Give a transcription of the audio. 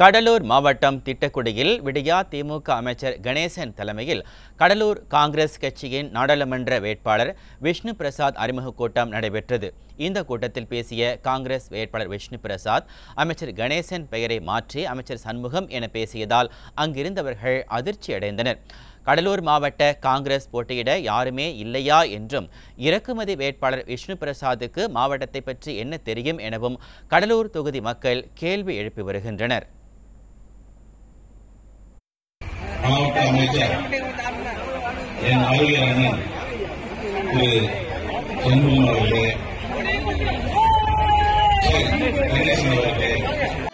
கடலூர் மாவட்டம் திட்டக்குடியில் விடியா திமுக அமைச்சர் கணேசன் தலைமையில் கடலூர் காங்கிரஸ் கட்சியின் நாடாளுமன்ற வேட்பாளர் விஷ்ணு பிரசாத் அறிமுக கூட்டம் நடைபெற்றது இந்த கூட்டத்தில் பேசிய காங்கிரஸ் வேட்பாளர் விஷ்ணு பிரசாத் அமைச்சர் கணேசன் பெயரை மாற்றி அமைச்சர் சண்முகம் என பேசியதால் அங்கிருந்தவர்கள் அதிர்ச்சியடைந்தனர் கடலூர் மாவட்ட காங்கிரஸ் போட்டியிட யாருமே இல்லையா என்றும் இறக்குமதி வேட்பாளர் விஷ்ணு பிரசாத்துக்கு மாவட்டத்தை பற்றி என்ன தெரியும் எனவும் கடலூர் தொகுதி மக்கள் கேள்வி எழுப்பி வருகின்றனர் மாவட்ட அமைச்சர் என் அருகில் அண்ணன் திரு சண்முகம் அவர்களே கணேசன் அவர்களே